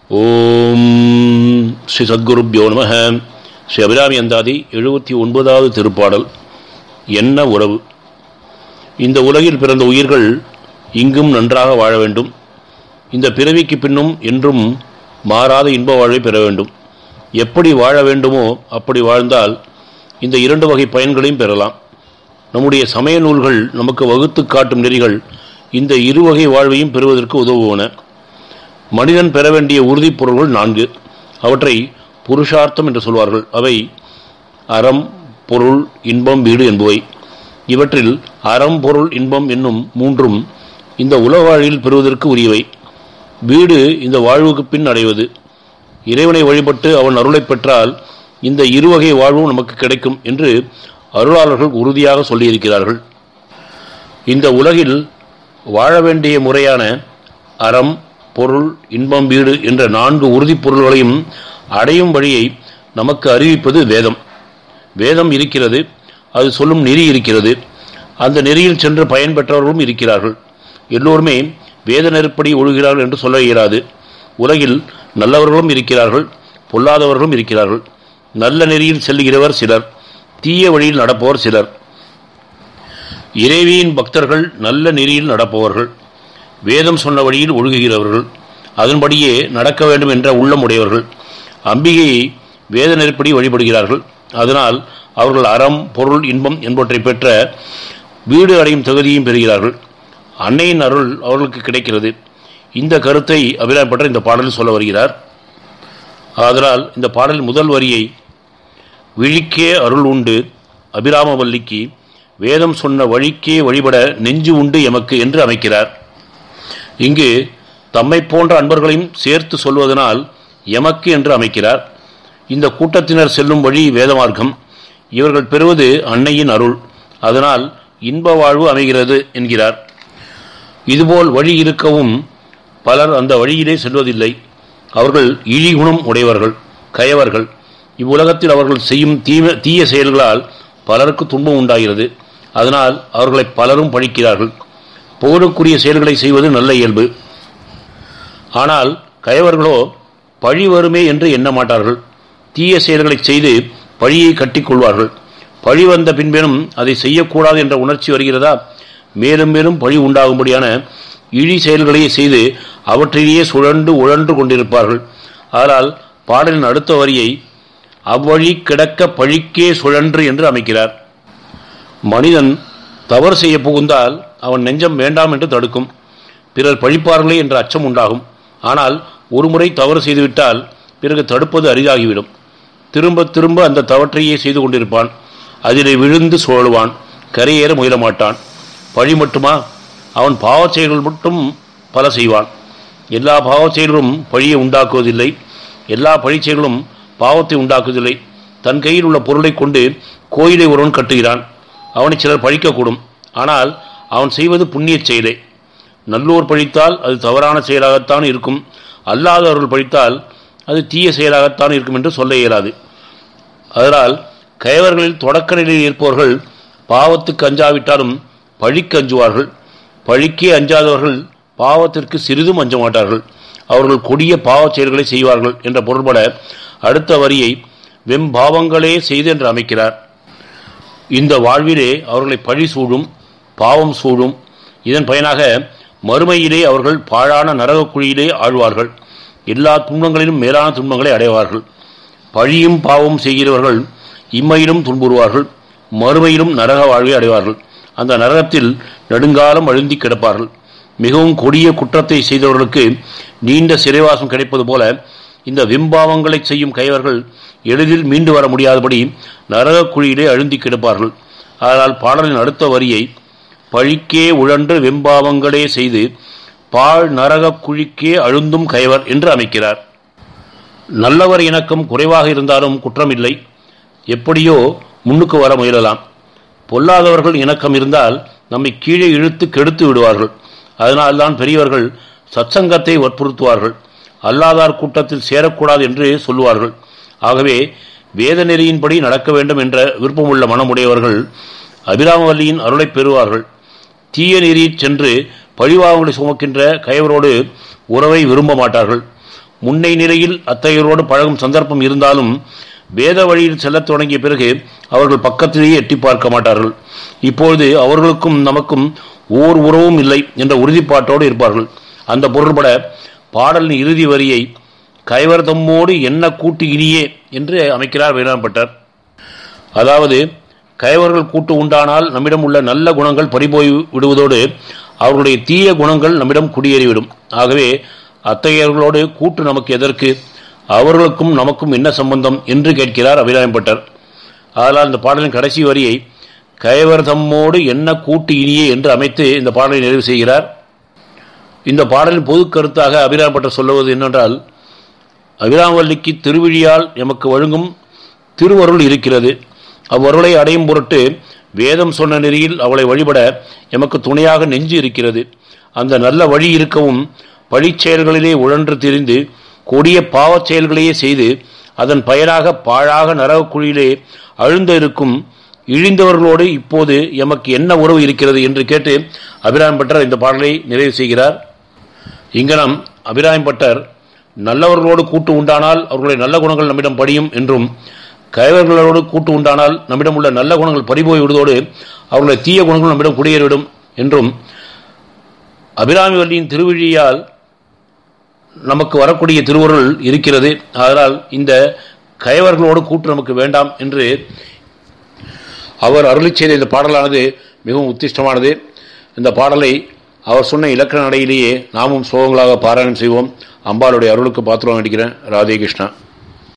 ஓம் ஸ்ரீ சத்குருப்யோ நம ஸ்ரீ அபிராமி அந்தாதி எழுபத்தி ஒன்பதாவது திருப்பாடல் என்ன உறவு இந்த உலகில் பிறந்த உயிர்கள் இங்கும் நன்றாக வாழ வேண்டும் இந்த பிறவிக்கு பின்னும் என்றும் மாறாத இன்ப வாழ்வை பெற வேண்டும் எப்படி வாழ வேண்டுமோ அப்படி வாழ்ந்தால் இந்த இரண்டு வகை பயன்களையும் பெறலாம் நம்முடைய சமய நூல்கள் நமக்கு வகுத்து காட்டும் நெறிகள் இந்த இருவகை வாழ்வையும் பெறுவதற்கு உதவுவன மனிதன் பெற வேண்டிய உறுதிப் பொருள்கள் நான்கு அவற்றை புருஷார்த்தம் என்று சொல்வார்கள் அவை அறம் பொருள் இன்பம் வீடு என்பவை இவற்றில் அறம் பொருள் இன்பம் என்னும் மூன்றும் இந்த உலக வாழ்வில் பெறுவதற்கு உரியவை வீடு இந்த வாழ்வுக்கு பின் அடைவது இறைவனை வழிபட்டு அவன் அருளை பெற்றால் இந்த இருவகை வாழ்வும் நமக்கு கிடைக்கும் என்று அருளாளர்கள் உறுதியாக சொல்லியிருக்கிறார்கள் இந்த உலகில் வாழ வேண்டிய முறையான அறம் பொருள் இன்பம் வீடு என்ற நான்கு உறுதிப் பொருள்களையும் அடையும் வழியை நமக்கு அறிவிப்பது வேதம் வேதம் இருக்கிறது அது சொல்லும் நெறி இருக்கிறது அந்த நெறியில் சென்று பயன் பெற்றவர்களும் இருக்கிறார்கள் எல்லோருமே வேத நெருப்படி ஒழுகிறார்கள் என்று சொல்ல இயலாது உலகில் நல்லவர்களும் இருக்கிறார்கள் பொல்லாதவர்களும் இருக்கிறார்கள் நல்ல நெறியில் செல்கிறவர் சிலர் தீய வழியில் நடப்பவர் சிலர் இறைவியின் பக்தர்கள் நல்ல நெறியில் நடப்பவர்கள் வேதம் சொன்ன வழியில் ஒழுகுகிறவர்கள் அதன்படியே நடக்க வேண்டும் என்ற உள்ளம் உடையவர்கள் அம்பிகையை வேத நெருப்படி வழிபடுகிறார்கள் அதனால் அவர்கள் அறம் பொருள் இன்பம் என்பவற்றை பெற்ற வீடு அடையும் தகுதியும் பெறுகிறார்கள் அன்னையின் அருள் அவர்களுக்கு கிடைக்கிறது இந்த கருத்தை அபிராம் பற்ற இந்த பாடலில் சொல்ல வருகிறார் ஆதலால் இந்த பாடலின் முதல் வரியை விழிக்கே அருள் உண்டு அபிராமவல்லிக்கு வேதம் சொன்ன வழிக்கே வழிபட நெஞ்சு உண்டு எமக்கு என்று அமைக்கிறார் இங்கு தம்மை போன்ற அன்பர்களையும் சேர்த்து சொல்வதனால் எமக்கு என்று அமைக்கிறார் இந்த கூட்டத்தினர் செல்லும் வழி வேதமார்க்கம் இவர்கள் பெறுவது அன்னையின் அருள் அதனால் இன்ப வாழ்வு அமைகிறது என்கிறார் இதுபோல் வழி இருக்கவும் பலர் அந்த வழியிலே செல்வதில்லை அவர்கள் இழிகுணம் உடையவர்கள் கயவர்கள் இவ்வுலகத்தில் அவர்கள் செய்யும் தீம தீய செயல்களால் பலருக்கு துன்பம் உண்டாகிறது அதனால் அவர்களை பலரும் பழிக்கிறார்கள் புகழுக்குரிய செயல்களை செய்வது நல்ல இயல்பு ஆனால் கயவர்களோ பழி வருமே என்று எண்ண மாட்டார்கள் தீய செயல்களை செய்து பழியை கட்டிக்கொள்வார்கள் பழி வந்த பின்பேனும் அதை செய்யக்கூடாது என்ற உணர்ச்சி வருகிறதா மேலும் மேலும் பழி உண்டாகும்படியான இழி செயல்களையே செய்து அவற்றிலேயே சுழன்று உழன்று கொண்டிருப்பார்கள் ஆனால் பாடலின் அடுத்த வரியை அவ்வழி கிடக்க பழிக்கே சுழன்று என்று அமைக்கிறார் மனிதன் தவறு செய்ய புகுந்தால் அவன் நெஞ்சம் வேண்டாம் என்று தடுக்கும் பிறர் பழிப்பார்களே என்ற அச்சம் உண்டாகும் ஆனால் ஒருமுறை தவறு செய்துவிட்டால் பிறகு தடுப்பது அரிதாகிவிடும் திரும்ப திரும்ப அந்த தவற்றையே செய்து கொண்டிருப்பான் அதிலே விழுந்து சுழலுவான் கரையேற முயலமாட்டான் பழி மட்டுமா அவன் பாவச் செயல்கள் மட்டும் பல செய்வான் எல்லா பாவச் செயல்களும் பழியை உண்டாக்குவதில்லை எல்லா பழிச் செயல்களும் பாவத்தை உண்டாக்குவதில்லை தன் கையில் உள்ள பொருளை கொண்டு கோயிலை ஒருவன் கட்டுகிறான் அவனை சிலர் பழிக்கக்கூடும் ஆனால் அவன் செய்வது புண்ணிய செயலே நல்லோர் பழித்தால் அது தவறான செயலாகத்தான் இருக்கும் அல்லாதவர்கள் பழித்தால் அது தீய செயலாகத்தான் இருக்கும் என்று சொல்ல இயலாது அதனால் கயவர்களில் தொடக்க நிலையில் இருப்பவர்கள் பாவத்துக்கு அஞ்சாவிட்டாலும் பழிக்கு அஞ்சுவார்கள் பழிக்கே அஞ்சாதவர்கள் பாவத்திற்கு சிறிதும் அஞ்ச மாட்டார்கள் அவர்கள் கொடிய பாவச் செயல்களை செய்வார்கள் என்ற பொருள்பட அடுத்த வரியை வெம்பாவங்களே செய்து என்று அமைக்கிறார் இந்த வாழ்விலே அவர்களை பழி சூழும் பாவம் சூழும் இதன் பயனாக மறுமையிலே அவர்கள் பாழான நரகக் குழியிலே ஆழ்வார்கள் எல்லா துன்பங்களிலும் மேலான துன்பங்களை அடைவார்கள் பழியும் பாவம் செய்கிறவர்கள் இம்மையிலும் துன்புறுவார்கள் மறுமையிலும் நரக வாழ்வை அடைவார்கள் அந்த நரகத்தில் நெடுங்காலம் அழுந்தி கிடப்பார்கள் மிகவும் கொடிய குற்றத்தை செய்தவர்களுக்கு நீண்ட சிறைவாசம் கிடைப்பது போல இந்த விம்பாவங்களை செய்யும் கைவர்கள் எளிதில் மீண்டு வர முடியாதபடி நரகக் குழியிலே அழுந்தி கிடப்பார்கள் ஆனால் பாடலின் அடுத்த வரியை பழிக்கே உழன்று வெம்பாவங்களே செய்து பாழ் நரகக் குழிக்கே அழுந்தும் கைவர் என்று அமைக்கிறார் நல்லவர் இணக்கம் குறைவாக இருந்தாலும் குற்றமில்லை எப்படியோ முன்னுக்கு வர முயலலாம் பொல்லாதவர்கள் இணக்கம் இருந்தால் நம்மை கீழே இழுத்து கெடுத்து விடுவார்கள் அதனால்தான் பெரியவர்கள் சத்சங்கத்தை வற்புறுத்துவார்கள் அல்லாதார் கூட்டத்தில் சேரக்கூடாது என்று சொல்லுவார்கள் ஆகவே வேத நெறியின்படி நடக்க வேண்டும் என்ற விருப்பமுள்ள மனமுடையவர்கள் அபிராமவல்லியின் அருளை பெறுவார்கள் தீய நெறியில் சென்று பழிவாவங்களை சுமக்கின்ற கயவரோடு உறவை விரும்ப மாட்டார்கள் முன்னை நிலையில் அத்தகையோரோடு பழகும் சந்தர்ப்பம் இருந்தாலும் வேத வழியில் செல்லத் தொடங்கிய பிறகு அவர்கள் பக்கத்திலேயே எட்டி பார்க்க மாட்டார்கள் இப்பொழுது அவர்களுக்கும் நமக்கும் ஓர் உறவும் இல்லை என்ற உறுதிப்பாட்டோடு இருப்பார்கள் அந்த பொருள்பட பாடலின் இறுதி வரியை கைவர்தம்மோடு என்ன கூட்டு இனியே என்று அமைக்கிறார் வேளாண்பட்டர் அதாவது கைவர்கள் கூட்டு உண்டானால் நம்மிடம் உள்ள நல்ல குணங்கள் பறிபோய் விடுவதோடு அவர்களுடைய தீய குணங்கள் நம்மிடம் குடியேறிவிடும் ஆகவே அத்தகையவர்களோடு கூட்டு நமக்கு எதற்கு அவர்களுக்கும் நமக்கும் என்ன சம்பந்தம் என்று கேட்கிறார் அபிராயம்பட்டர் அதனால் இந்த பாடலின் கடைசி வரியை கைவர் தம்மோடு என்ன கூட்டு இனியே என்று அமைத்து இந்த பாடலை நிறைவு செய்கிறார் இந்த பாடலின் பொது கருத்தாக அபிராம்பட்டர் சொல்லுவது என்னென்றால் அபிராமவல்லிக்கு திருவிழியால் எமக்கு வழங்கும் திருவருள் இருக்கிறது அவ்வருளை அடையும் பொருட்டு வேதம் சொன்ன நெறியில் அவளை வழிபட எமக்கு துணையாக நெஞ்சு இருக்கிறது அந்த நல்ல வழி இருக்கவும் பழிச் செயல்களிலே உழன்று திரிந்து கொடிய பாவச் செயல்களையே செய்து அதன் பயனாக பாழாக நரகக்குழியிலே அழுந்த இருக்கும் இழிந்தவர்களோடு இப்போது எமக்கு என்ன உறவு இருக்கிறது என்று கேட்டு அபிராம் பட்டர் இந்த பாடலை நிறைவு செய்கிறார் இங்கனம் அபிராம் பட்டர் நல்லவர்களோடு கூட்டு உண்டானால் அவர்களுடைய நல்ல குணங்கள் நம்மிடம் படியும் என்றும் கைவர்களோடு கூட்டு உண்டானால் நம்மிடம் உள்ள நல்ல குணங்கள் பறிபோய் விடுவதோடு அவர்களுடைய தீய குணங்கள் நம்மிடம் குடியேறிவிடும் என்றும் அபிராமி வள்ளியின் திருவிழியால் நமக்கு வரக்கூடிய திருவருள் இருக்கிறது அதனால் இந்த கயவர்களோடு கூட்டு நமக்கு வேண்டாம் என்று அவர் அருளி செய்த இந்த பாடலானது மிகவும் உத்திஷ்டமானது இந்த பாடலை அவர் சொன்ன இலக்கண நடையிலேயே நாமும் சோகங்களாக பாராயணம் செய்வோம் அம்பாளுடைய அருளுக்கு பாத்திரம் நடிக்கிறேன் ராதே கிருஷ்ணா